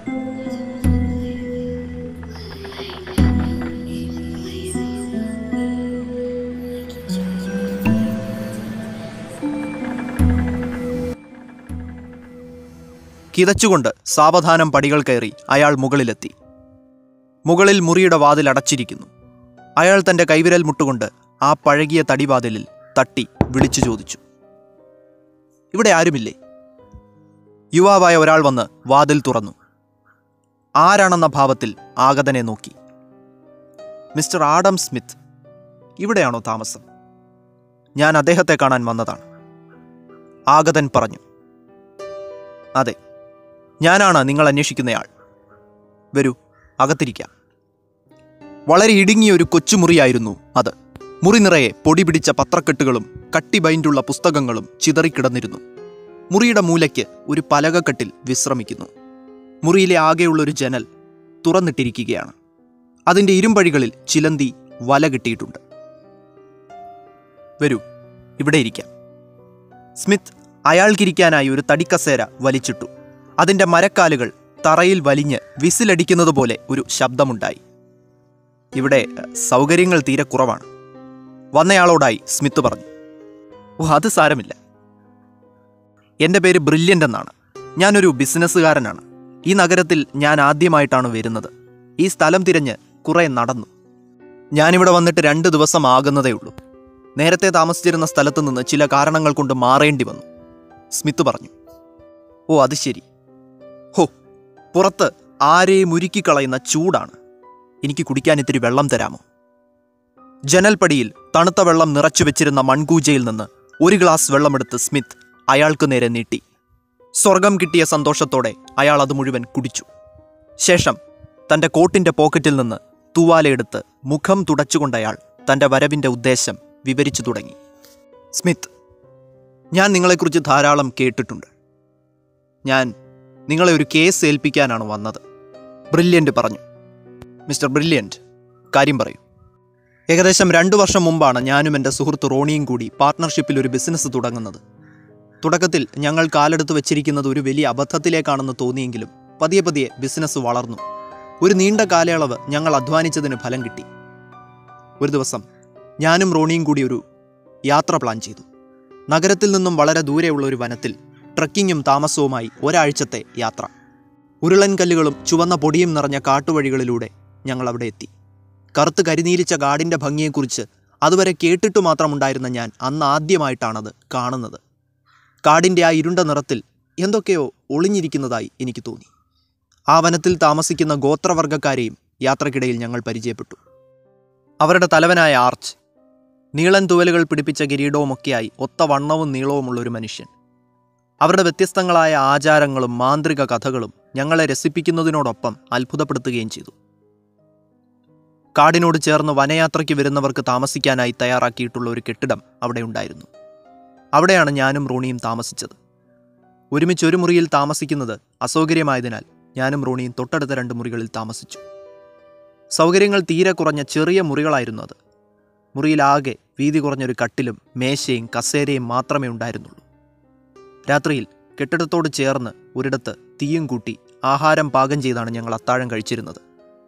കിതച്ചുകൊണ്ട് സാവധാനം പടികൾ കയറി അയാൾ മുകളിലെത്തി മുകളിൽ മുറിയുടെ വാതിൽ അടച്ചിരിക്കുന്നു അയാൾ തന്റെ കൈവിരൽ മുട്ടുകൊണ്ട് ആ പഴകിയ തടിവാതിലിൽ തട്ടി വിളിച്ചു ചോദിച്ചു ഇവിടെ ആരുമില്ലേ യുവാവായ ഒരാൾ വന്ന് വാതിൽ തുറന്നു ആരാണെന്ന ഭാവത്തിൽ ആഗതനെ നോക്കി മിസ്റ്റർ ആഡം സ്മിത്ത് ഇവിടെയാണോ താമസം ഞാൻ അദ്ദേഹത്തെ കാണാൻ വന്നതാണ് ആഗതൻ പറഞ്ഞു അതെ ഞാനാണ് നിങ്ങൾ അന്വേഷിക്കുന്നയാൾ വരൂ അകത്തിരിക്കാം വളരെ ഇടുങ്ങിയ ഒരു കൊച്ചുമുറിയായിരുന്നു അത് മുറി നിറയെ പൊടി പിടിച്ച പത്രക്കെട്ടുകളും കട്ടി ബൈൻഡുള്ള പുസ്തകങ്ങളും ചിതറിക്കിടന്നിരുന്നു മുറിയുടെ മൂലയ്ക്ക് ഒരു പലകക്കെട്ടിൽ വിശ്രമിക്കുന്നു മുറിയിലെ ആകെയുള്ള ഒരു ജനൽ തുറന്നിട്ടിരിക്കുകയാണ് അതിൻ്റെ ഇരുമ്പഴികളിൽ ചിലന്തി വല കെട്ടിയിട്ടുണ്ട് വരൂ ഇവിടെ ഇരിക്കാം സ്മിത്ത് അയാൾക്കിരിക്കാനായി ഒരു തടിക്കസേര വലിച്ചിട്ടു അതിൻ്റെ മരക്കാലുകൾ തറയിൽ വലിഞ്ഞ് വിസിലടിക്കുന്നത് പോലെ ഒരു ശബ്ദമുണ്ടായി ഇവിടെ അഹ്, സൗകര്യങ്ങൾ തീരെ കുറവാണ് വന്നയാളോടായി സ്മിത്ത് പറഞ്ഞു ഓ അത് സാരമില്ല എൻ്റെ പേര് ബ്രില്യൻ്റ് എന്നാണ് ഞാനൊരു ബിസിനസ്സുകാരനാണ് ഈ നഗരത്തിൽ ഞാൻ ആദ്യമായിട്ടാണ് വരുന്നത് ഈ സ്ഥലം തിരഞ്ഞ് കുറെ നടന്നു ഞാനിവിടെ വന്നിട്ട് രണ്ട് ദിവസം ആകുന്നതേ ഉള്ളൂ നേരത്തെ താമസിച്ചിരുന്ന സ്ഥലത്ത് നിന്ന് ചില കാരണങ്ങൾ കൊണ്ട് മാറേണ്ടി വന്നു സ്മിത്ത് പറഞ്ഞു ഓ അത് ശരി ഹോ പുറത്ത് ആരെയും ഉരുക്കിക്കളയുന്ന ചൂടാണ് എനിക്ക് കുടിക്കാൻ ഇത്തിരി വെള്ളം തരാമോ ജനൽപ്പടിയിൽ തണുത്ത വെള്ളം നിറച്ചു വെച്ചിരുന്ന മൺകൂജയിൽ നിന്ന് ഒരു ഗ്ലാസ് വെള്ളമെടുത്ത് സ്മിത്ത് അയാൾക്ക് നേരെ നീട്ടി സ്വർഗം കിട്ടിയ സന്തോഷത്തോടെ അയാൾ അത് മുഴുവൻ കുടിച്ചു ശേഷം തന്റെ കോട്ടിന്റെ പോക്കറ്റിൽ നിന്ന് തൂവാലയെടുത്ത് മുഖം തുടച്ചുകൊണ്ടയാൾ തന്റെ വരവിന്റെ ഉദ്ദേശം വിവരിച്ചു തുടങ്ങി സ്മിത്ത് ഞാൻ നിങ്ങളെക്കുറിച്ച് ധാരാളം കേട്ടിട്ടുണ്ട് ഞാൻ നിങ്ങളെ ഒരു കേസ് ഏൽപ്പിക്കാനാണ് വന്നത് ബ്രില്യൻ്റ് പറഞ്ഞു മിസ്റ്റർ ബ്രില്യൻ്റ് കാര്യം പറയൂ ഏകദേശം രണ്ടു വർഷം മുമ്പാണ് ഞാനും എൻ്റെ സുഹൃത്ത് റോണിയും കൂടി പാർട്ട്ണർഷിപ്പിൽ ഒരു ബിസിനസ് തുടങ്ങുന്നത് തുടക്കത്തിൽ ഞങ്ങൾ കാലെടുത്ത് വെച്ചിരിക്കുന്നത് ഒരു വലിയ അബദ്ധത്തിലേക്കാണെന്ന് തോന്നിയെങ്കിലും പതിയെ പതിയെ ബിസിനസ് വളർന്നു ഒരു നീണ്ട കാലയളവ് ഞങ്ങൾ അധ്വാനിച്ചതിന് ഫലം കിട്ടി ഒരു ദിവസം ഞാനും റോണിയും കൂടി ഒരു യാത്ര പ്ലാൻ ചെയ്തു നഗരത്തിൽ നിന്നും വളരെ ദൂരെയുള്ള ഒരു വനത്തിൽ ട്രക്കിങ്ങും താമസവുമായി ഒരാഴ്ചത്തെ യാത്ര ഉരുളൻ കല്ലുകളും ചുവന്ന പൊടിയും നിറഞ്ഞ കാട്ടുവഴികളിലൂടെ ഞങ്ങൾ അവിടെ എത്തി കറുത്ത് കരിനീലിച്ച കാടിൻ്റെ ഭംഗിയെക്കുറിച്ച് അതുവരെ കേട്ടിട്ടു മാത്രമുണ്ടായിരുന്ന ഞാൻ അന്ന് ആദ്യമായിട്ടാണത് കാണുന്നത് കാടിൻ്റെ ആ ഇരുണ്ട നിറത്തിൽ എന്തൊക്കെയോ ഒളിഞ്ഞിരിക്കുന്നതായി എനിക്ക് തോന്നി ആ വനത്തിൽ താമസിക്കുന്ന ഗോത്രവർഗക്കാരെയും യാത്രക്കിടയിൽ ഞങ്ങൾ പരിചയപ്പെട്ടു അവരുടെ തലവനായ ആർച്ച് നീളൻ തുവലുകൾ പിടിപ്പിച്ച കിരീടവുമൊക്കെയായി ഒത്ത വണ്ണവും നീളവുമുള്ള ഒരു മനുഷ്യൻ അവരുടെ വ്യത്യസ്തങ്ങളായ ആചാരങ്ങളും മാന്ത്രിക കഥകളും ഞങ്ങളെ രസിപ്പിക്കുന്നതിനോടൊപ്പം അത്ഭുതപ്പെടുത്തുകയും ചെയ്തു കാടിനോട് ചേർന്ന് വനയാത്രയ്ക്ക് വരുന്നവർക്ക് താമസിക്കാനായി തയ്യാറാക്കിയിട്ടുള്ള ഒരു കെട്ടിടം അവിടെ ഉണ്ടായിരുന്നു അവിടെയാണ് ഞാനും റോണിയും താമസിച്ചത് ഒരുമിച്ച് ഒരു മുറിയിൽ താമസിക്കുന്നത് അസൗകര്യമായതിനാൽ ഞാനും റോണിയും തൊട്ടടുത്ത രണ്ട് മുറികളിൽ താമസിച്ചു സൗകര്യങ്ങൾ തീരെ കുറഞ്ഞ ചെറിയ മുറികളായിരുന്നു അത് മുറിയിലാകെ വീതി കുറഞ്ഞൊരു കട്ടിലും മേശയും കസേരയും മാത്രമേ ഉണ്ടായിരുന്നുള്ളൂ രാത്രിയിൽ കെട്ടിടത്തോട് ചേർന്ന് ഒരിടത്ത് തീയും കൂട്ടി ആഹാരം പാകം ചെയ്താണ് ഞങ്ങൾ അത്താഴം കഴിച്ചിരുന്നത്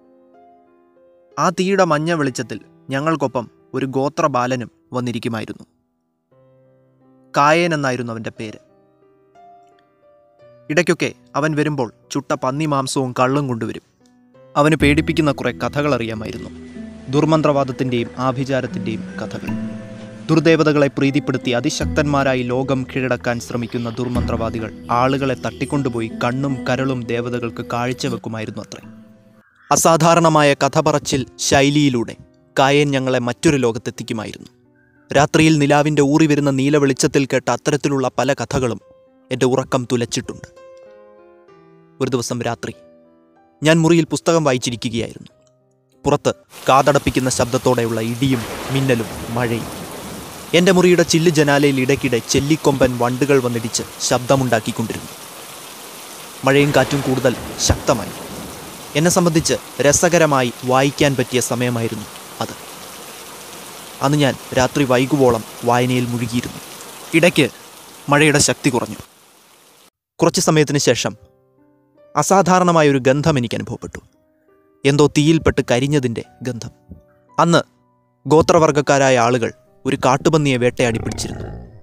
ആ തീയുടെ മഞ്ഞ വെളിച്ചത്തിൽ ഞങ്ങൾക്കൊപ്പം ഒരു ഗോത്ര ബാലനും വന്നിരിക്കുമായിരുന്നു കായേൻ എന്നായിരുന്നു അവൻ്റെ പേര് ഇടയ്ക്കൊക്കെ അവൻ വരുമ്പോൾ ചുട്ട പന്നി മാംസവും കള്ളും കൊണ്ടുവരും അവന് പേടിപ്പിക്കുന്ന കുറെ കഥകൾ അറിയാമായിരുന്നു ദുർമന്ത്രവാദത്തിൻ്റെയും ആഭിചാരത്തിൻ്റെയും കഥകൾ ദുർദേവതകളെ പ്രീതിപ്പെടുത്തി അതിശക്തന്മാരായി ലോകം കീഴടക്കാൻ ശ്രമിക്കുന്ന ദുർമന്ത്രവാദികൾ ആളുകളെ തട്ടിക്കൊണ്ടുപോയി കണ്ണും കരളും ദേവതകൾക്ക് കാഴ്ചവെക്കുമായിരുന്നു അത്രേ അസാധാരണമായ കഥ പറച്ചിൽ ശൈലിയിലൂടെ കായൻ ഞങ്ങളെ മറ്റൊരു ലോകത്തെത്തിക്കുമായിരുന്നു രാത്രിയിൽ നിലാവിൻ്റെ ഊറി വരുന്ന നീല വെളിച്ചത്തിൽ കേട്ട അത്തരത്തിലുള്ള പല കഥകളും എൻ്റെ ഉറക്കം തുലച്ചിട്ടുണ്ട് ഒരു ദിവസം രാത്രി ഞാൻ മുറിയിൽ പുസ്തകം വായിച്ചിരിക്കുകയായിരുന്നു പുറത്ത് കാതടപ്പിക്കുന്ന ശബ്ദത്തോടെയുള്ള ഇടിയും മിന്നലും മഴയും എൻ്റെ മുറിയുടെ ചില്ല് ജനാലയിൽ ഇടയ്ക്കിടെ ചെല്ലിക്കൊമ്പൻ വണ്ടുകൾ വന്നിടിച്ച് ശബ്ദമുണ്ടാക്കിക്കൊണ്ടിരുന്നു മഴയും കാറ്റും കൂടുതൽ ശക്തമായി എന്നെ സംബന്ധിച്ച് രസകരമായി വായിക്കാൻ പറ്റിയ സമയമായിരുന്നു അത് അന്ന് ഞാൻ രാത്രി വൈകുവോളം വായനയിൽ മുഴുകിയിരുന്നു ഇടയ്ക്ക് മഴയുടെ ശക്തി കുറഞ്ഞു കുറച്ച് സമയത്തിന് ശേഷം അസാധാരണമായ ഒരു ഗന്ധം എനിക്ക് അനുഭവപ്പെട്ടു എന്തോ തീയിൽപ്പെട്ട് കരിഞ്ഞതിൻ്റെ ഗന്ധം അന്ന് ഗോത്രവർഗക്കാരായ ആളുകൾ ഒരു കാട്ടുപന്നിയെ വേട്ടയാടി പിടിച്ചിരുന്നു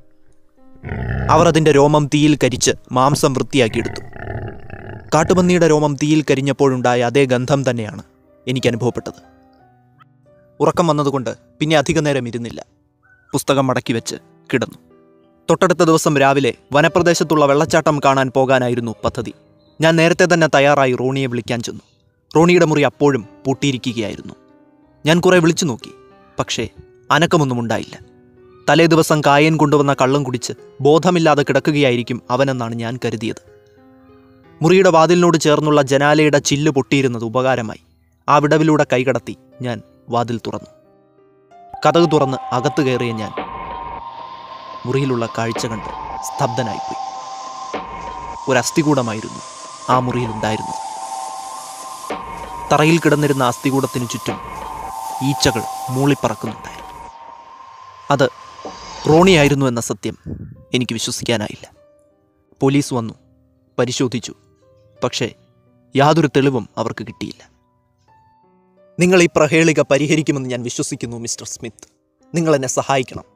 അവർ അതിൻ്റെ രോമം തീയിൽ കരിച്ച് മാംസം വൃത്തിയാക്കിയെടുത്തു കാട്ടുപന്നിയുടെ രോമം തീയിൽ കരിഞ്ഞപ്പോഴുണ്ടായ അതേ ഗന്ധം തന്നെയാണ് എനിക്ക് അനുഭവപ്പെട്ടത് ഉറക്കം വന്നതുകൊണ്ട് പിന്നെ അധിക നേരം ഇരുന്നില്ല പുസ്തകം മടക്കി വെച്ച് കിടന്നു തൊട്ടടുത്ത ദിവസം രാവിലെ വനപ്രദേശത്തുള്ള വെള്ളച്ചാട്ടം കാണാൻ പോകാനായിരുന്നു പദ്ധതി ഞാൻ നേരത്തെ തന്നെ തയ്യാറായി റോണിയെ വിളിക്കാൻ ചെന്നു റോണിയുടെ മുറി അപ്പോഴും പൂട്ടിയിരിക്കുകയായിരുന്നു ഞാൻ കുറെ വിളിച്ചു നോക്കി പക്ഷേ അനക്കമൊന്നും ഉണ്ടായില്ല തലേ ദിവസം കായൻ കൊണ്ടുവന്ന കള്ളം കുടിച്ച് ബോധമില്ലാതെ കിടക്കുകയായിരിക്കും അവനെന്നാണ് ഞാൻ കരുതിയത് മുറിയുടെ വാതിലിനോട് ചേർന്നുള്ള ജനാലയുടെ ചില്ല് പൊട്ടിയിരുന്നത് ഉപകാരമായി ആ വിടവിലൂടെ കൈകടത്തി ഞാൻ വാതിൽ തുറന്നു കഥക് തുറന്ന് അകത്ത് കയറിയ ഞാൻ മുറിയിലുള്ള കാഴ്ച കണ്ട് സ്തബ്ധനായിപ്പോയി ഒരു അസ്ഥികൂടമായിരുന്നു ആ മുറിയിലുണ്ടായിരുന്നത് തറയിൽ കിടന്നിരുന്ന അസ്ഥികൂടത്തിനു ചുറ്റും ഈച്ചകൾ മൂളിപ്പറക്കുന്നുണ്ടായിരുന്നു അത് റോണിയായിരുന്നു എന്ന സത്യം എനിക്ക് വിശ്വസിക്കാനായില്ല പോലീസ് വന്നു പരിശോധിച്ചു പക്ഷേ യാതൊരു തെളിവും അവർക്ക് കിട്ടിയില്ല നിങ്ങൾ ഈ പ്രഹേളിക പരിഹരിക്കുമെന്ന് ഞാൻ വിശ്വസിക്കുന്നു മിസ്റ്റർ സ്മിത്ത് നിങ്ങൾ എന്നെ സഹായിക്കണം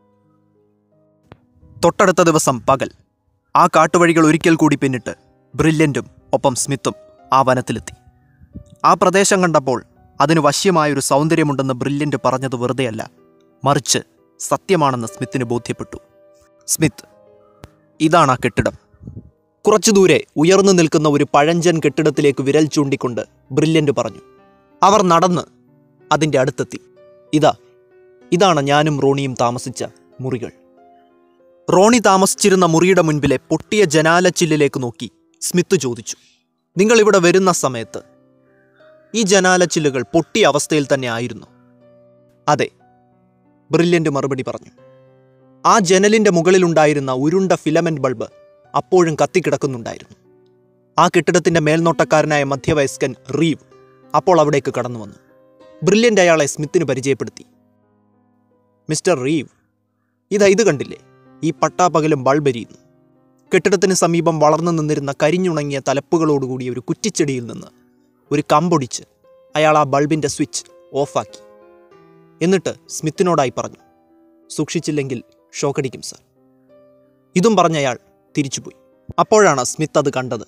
തൊട്ടടുത്ത ദിവസം പകൽ ആ കാട്ടുവഴികൾ ഒരിക്കൽ കൂടി പിന്നിട്ട് ബ്രില്യൻറ്റും ഒപ്പം സ്മിത്തും ആ വനത്തിലെത്തി ആ പ്രദേശം കണ്ടപ്പോൾ അതിന് വശ്യമായൊരു സൗന്ദര്യമുണ്ടെന്ന് ബ്രില്യൻ്റ് പറഞ്ഞത് വെറുതെയല്ല മറിച്ച് സത്യമാണെന്ന് സ്മിത്തിന് ബോധ്യപ്പെട്ടു സ്മിത്ത് ഇതാണ് ആ കെട്ടിടം കുറച്ചു ദൂരെ ഉയർന്നു നിൽക്കുന്ന ഒരു പഴഞ്ചൻ കെട്ടിടത്തിലേക്ക് വിരൽ ചൂണ്ടിക്കൊണ്ട് ബ്രില്യൻ്റ് പറഞ്ഞു അവർ നടന്ന് അതിൻ്റെ അടുത്തെത്തി ഇതാ ഇതാണ് ഞാനും റോണിയും താമസിച്ച മുറികൾ റോണി താമസിച്ചിരുന്ന മുറിയുടെ മുൻപിലെ പൊട്ടിയ ജനാലച്ചില്ലിലേക്ക് നോക്കി സ്മിത്ത് ചോദിച്ചു നിങ്ങൾ ഇവിടെ വരുന്ന സമയത്ത് ഈ ജനാലച്ചില്ലുകൾ പൊട്ടിയ അവസ്ഥയിൽ തന്നെ ആയിരുന്നു അതെ ബ്രില്യൻ്റ് മറുപടി പറഞ്ഞു ആ ജനലിൻ്റെ മുകളിലുണ്ടായിരുന്ന ഉരുണ്ട ഫിലമെന്റ് ബൾബ് അപ്പോഴും കത്തിക്കിടക്കുന്നുണ്ടായിരുന്നു ആ കെട്ടിടത്തിൻ്റെ മേൽനോട്ടക്കാരനായ മധ്യവയസ്കൻ റീവ് അപ്പോൾ അവിടേക്ക് കടന്നു വന്നു ബ്രില്യൻ്റ് അയാളെ സ്മിത്തിന് പരിചയപ്പെടുത്തി മിസ്റ്റർ റീവ് ഇതാ ഇത് കണ്ടില്ലേ ഈ പട്ടാപ്പകലും ബൾബ് എരിയുന്നു കെട്ടിടത്തിന് സമീപം വളർന്നു നിന്നിരുന്ന കരിഞ്ഞുണങ്ങിയ തലപ്പുകളോടുകൂടിയ ഒരു കുറ്റിച്ചെടിയിൽ നിന്ന് ഒരു കമ്പൊടിച്ച് അയാൾ ആ ബൾബിൻ്റെ സ്വിച്ച് ഓഫാക്കി എന്നിട്ട് സ്മിത്തിനോടായി പറഞ്ഞു സൂക്ഷിച്ചില്ലെങ്കിൽ ഷോക്കടിക്കും സാർ ഇതും പറഞ്ഞയാൾ തിരിച്ചുപോയി അപ്പോഴാണ് സ്മിത്ത് അത് കണ്ടത്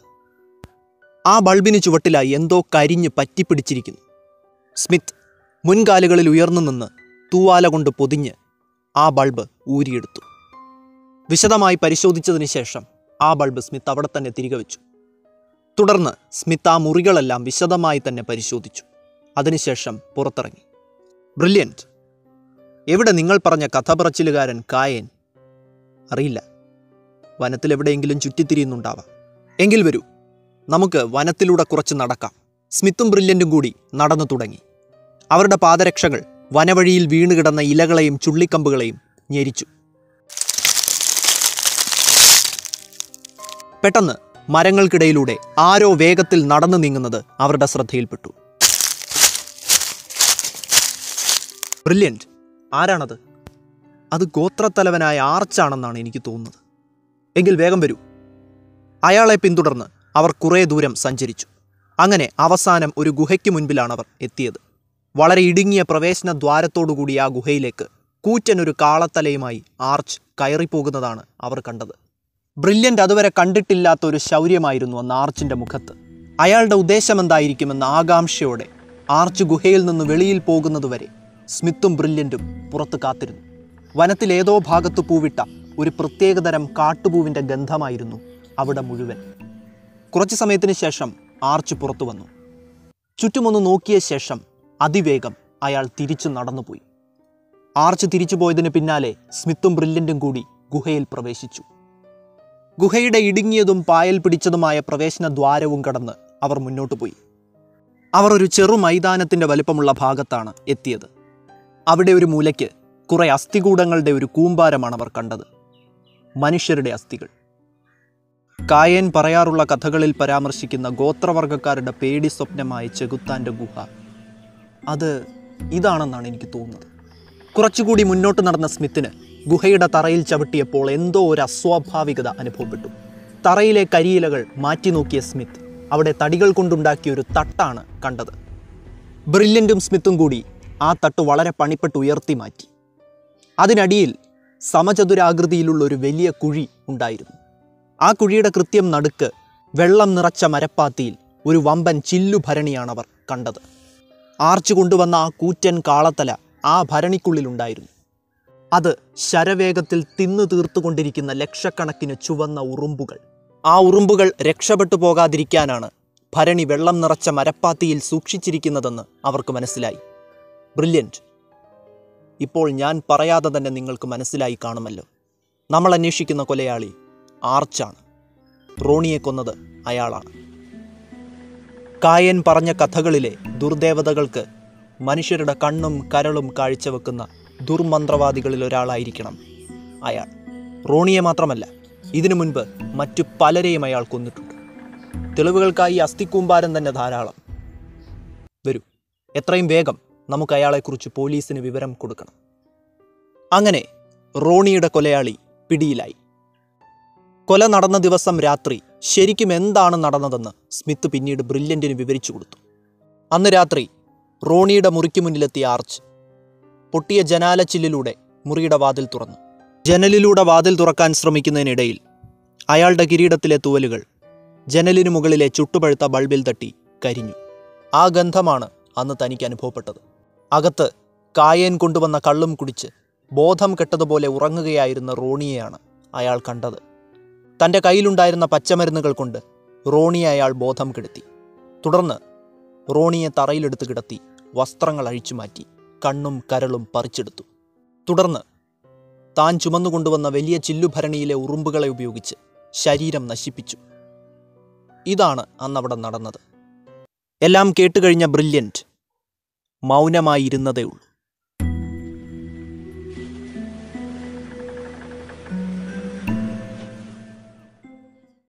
ആ ബൾബിന് ചുവട്ടിലായി എന്തോ കരിഞ്ഞ് പറ്റിപ്പിടിച്ചിരിക്കുന്നു സ്മിത്ത് മുൻകാലുകളിൽ ഉയർന്നു നിന്ന് തൂവാല കൊണ്ട് പൊതിഞ്ഞ് ആ ബൾബ് ഊരിയെടുത്തു വിശദമായി പരിശോധിച്ചതിന് ശേഷം ആ ബൾബ് സ്മിത്ത് അവിടെ തന്നെ തിരികെ വെച്ചു തുടർന്ന് സ്മിത്ത് ആ മുറികളെല്ലാം വിശദമായി തന്നെ പരിശോധിച്ചു അതിനുശേഷം പുറത്തിറങ്ങി ബ്രില്യൻറ്റ് എവിടെ നിങ്ങൾ പറഞ്ഞ കഥ പറച്ചിലുകാരൻ കായൻ അറിയില്ല വനത്തിലെവിടെയെങ്കിലും ചുറ്റിത്തിരിയുന്നുണ്ടാവാം എങ്കിൽ വരൂ നമുക്ക് വനത്തിലൂടെ കുറച്ച് നടക്കാം സ്മിത്തും ബ്രില്യൻറ്റും കൂടി നടന്നു തുടങ്ങി അവരുടെ പാദരക്ഷകൾ വനവഴിയിൽ വീണുകിടന്ന ഇലകളെയും ചുള്ളിക്കമ്പുകളെയും ഞെരിച്ചു പെട്ടെന്ന് മരങ്ങൾക്കിടയിലൂടെ ആരോ വേഗത്തിൽ നടന്നു നീങ്ങുന്നത് അവരുടെ ശ്രദ്ധയിൽപ്പെട്ടു ബ്രില്യൻറ്റ് ആരാണത് അത് ഗോത്രത്തലവനായ ആർച്ചാണെന്നാണ് എനിക്ക് തോന്നുന്നത് എങ്കിൽ വേഗം വരൂ അയാളെ പിന്തുടർന്ന് അവർ കുറേ ദൂരം സഞ്ചരിച്ചു അങ്ങനെ അവസാനം ഒരു ഗുഹയ്ക്ക് മുൻപിലാണ് അവർ എത്തിയത് വളരെ ഇടുങ്ങിയ പ്രവേശന ദ്വാരത്തോടുകൂടി ആ ഗുഹയിലേക്ക് കൂറ്റനൊരു കാളത്തലയുമായി ആർച്ച് കയറിപ്പോകുന്നതാണ് അവർ കണ്ടത് ബ്രില്യൻ്റ് അതുവരെ കണ്ടിട്ടില്ലാത്ത ഒരു ശൗര്യമായിരുന്നു അന്ന് ആർച്ചിൻ്റെ മുഖത്ത് അയാളുടെ ഉദ്ദേശം എന്തായിരിക്കുമെന്ന ആകാംക്ഷയോടെ ആർച്ച് ഗുഹയിൽ നിന്ന് വെളിയിൽ പോകുന്നതുവരെ സ്മിത്തും ബ്രില്യൻറ്റും പുറത്ത് കാത്തിരുന്നു വനത്തിൽ ഏതോ ഭാഗത്ത് പൂവിട്ട ഒരു പ്രത്യേകതരം കാട്ടുപൂവിൻ്റെ ഗന്ധമായിരുന്നു അവിടെ മുഴുവൻ കുറച്ചു സമയത്തിന് ശേഷം ആർച്ച് പുറത്തു വന്നു ചുറ്റുമൊന്ന് നോക്കിയ ശേഷം അതിവേഗം അയാൾ തിരിച്ചു നടന്നുപോയി ആർച്ച് തിരിച്ചു പോയതിന് പിന്നാലെ സ്മിത്തും ബ്രില്യൻറ്റും കൂടി ഗുഹയിൽ പ്രവേശിച്ചു ഗുഹയുടെ ഇടുങ്ങിയതും പായൽ പിടിച്ചതുമായ പ്രവേശന ദ്വാരവും കടന്ന് അവർ മുന്നോട്ട് പോയി അവർ ഒരു ചെറു മൈതാനത്തിൻ്റെ വലിപ്പമുള്ള ഭാഗത്താണ് എത്തിയത് അവിടെ ഒരു മൂലയ്ക്ക് കുറെ അസ്ഥികൂടങ്ങളുടെ ഒരു കൂമ്പാരമാണ് അവർ കണ്ടത് മനുഷ്യരുടെ അസ്ഥികൾ കായൻ പറയാറുള്ള കഥകളിൽ പരാമർശിക്കുന്ന ഗോത്രവർഗക്കാരുടെ പേടി സ്വപ്നമായ ചെകുത്താൻ്റെ ഗുഹ അത് ഇതാണെന്നാണ് എനിക്ക് തോന്നുന്നത് കുറച്ചുകൂടി മുന്നോട്ട് നടന്ന സ്മിത്തിന് ഗുഹയുടെ തറയിൽ ചവിട്ടിയപ്പോൾ എന്തോ ഒരു അസ്വാഭാവികത അനുഭവപ്പെട്ടു തറയിലെ കരിയിലകൾ മാറ്റി നോക്കിയ സ്മിത്ത് അവിടെ തടികൾ കൊണ്ടുണ്ടാക്കിയ ഒരു തട്ടാണ് കണ്ടത് ബ്രില്യൻറ്റും സ്മിത്തും കൂടി ആ തട്ട് വളരെ പണിപ്പെട്ട് ഉയർത്തി മാറ്റി അതിനടിയിൽ സമചതുരാകൃതിയിലുള്ള ഒരു വലിയ കുഴി ഉണ്ടായിരുന്നു ആ കുഴിയുടെ കൃത്യം നടുക്ക് വെള്ളം നിറച്ച മരപ്പാത്തിയിൽ ഒരു വമ്പൻ ചില്ലുഭരണിയാണ് അവർ കണ്ടത് ആർച്ച് കൊണ്ടുവന്ന ആ കൂറ്റൻ കാളത്തല ആ ഭരണിക്കുള്ളിലുണ്ടായിരുന്നു അത് ശരവേഗത്തിൽ തിന്നു തീർത്തുകൊണ്ടിരിക്കുന്ന ലക്ഷക്കണക്കിന് ചുവന്ന ഉറുമ്പുകൾ ആ ഉറുമ്പുകൾ രക്ഷപ്പെട്ടു പോകാതിരിക്കാനാണ് ഭരണി വെള്ളം നിറച്ച മരപ്പാത്തിയിൽ സൂക്ഷിച്ചിരിക്കുന്നതെന്ന് അവർക്ക് മനസ്സിലായി ബ്രില്യൻറ്റ് ഇപ്പോൾ ഞാൻ പറയാതെ തന്നെ നിങ്ങൾക്ക് മനസ്സിലായി കാണുമല്ലോ നമ്മൾ അന്വേഷിക്കുന്ന കൊലയാളി ആർച്ചാണ് റോണിയെ കൊന്നത് അയാളാണ് കായൻ പറഞ്ഞ കഥകളിലെ ദുർദേവതകൾക്ക് മനുഷ്യരുടെ കണ്ണും കരളും കാഴ്ചവെക്കുന്ന ദുർമന്ത്രവാദികളിൽ ഒരാളായിരിക്കണം അയാൾ റോണിയെ മാത്രമല്ല ഇതിനു മുൻപ് മറ്റു പലരെയും അയാൾ കൊന്നിട്ടുണ്ട് തെളിവുകൾക്കായി അസ്ഥിക്കൂമ്പാരം തന്നെ ധാരാളം വരൂ എത്രയും വേഗം നമുക്ക് അയാളെക്കുറിച്ച് പോലീസിന് വിവരം കൊടുക്കണം അങ്ങനെ റോണിയുടെ കൊലയാളി പിടിയിലായി കൊല നടന്ന ദിവസം രാത്രി ശരിക്കും എന്താണ് നടന്നതെന്ന് സ്മിത്ത് പിന്നീട് ബ്രില്യൻറ്റിന് വിവരിച്ചു കൊടുത്തു അന്ന് രാത്രി റോണിയുടെ മുറിക്ക് മുന്നിലെത്തിയ ആർച്ച് പൊട്ടിയ ജനാലച്ചില്ലിലൂടെ മുറിയുടെ വാതിൽ തുറന്നു ജനലിലൂടെ വാതിൽ തുറക്കാൻ ശ്രമിക്കുന്നതിനിടയിൽ അയാളുടെ കിരീടത്തിലെ തൂവലുകൾ ജനലിനു മുകളിലെ ചുട്ടുപഴുത്ത ബൾബിൽ തട്ടി കരിഞ്ഞു ആ ഗന്ധമാണ് അന്ന് തനിക്ക് അനുഭവപ്പെട്ടത് അകത്ത് കായേൻ കൊണ്ടുവന്ന കള്ളും കുടിച്ച് ബോധം കെട്ടതുപോലെ ഉറങ്ങുകയായിരുന്ന റോണിയെയാണ് അയാൾ കണ്ടത് തൻ്റെ കയ്യിലുണ്ടായിരുന്ന പച്ചമരുന്നുകൾ കൊണ്ട് റോണിയെ അയാൾ ബോധം കെടുത്തി തുടർന്ന് റോണിയെ തറയിലെടുത്ത് കിടത്തി വസ്ത്രങ്ങൾ അഴിച്ചു മാറ്റി കണ്ണും കരളും പറിച്ചെടുത്തു തുടർന്ന് താൻ ചുമന്നുകൊണ്ടുവന്ന വലിയ ചില്ലുഭരണിയിലെ ഉറുമ്പുകളെ ഉപയോഗിച്ച് ശരീരം നശിപ്പിച്ചു ഇതാണ് അന്നവിടെ നടന്നത് എല്ലാം കേട്ടുകഴിഞ്ഞ ബ്രില്യൻറ്റ് മൗനമായിരുന്നതേ ഉള്ളൂ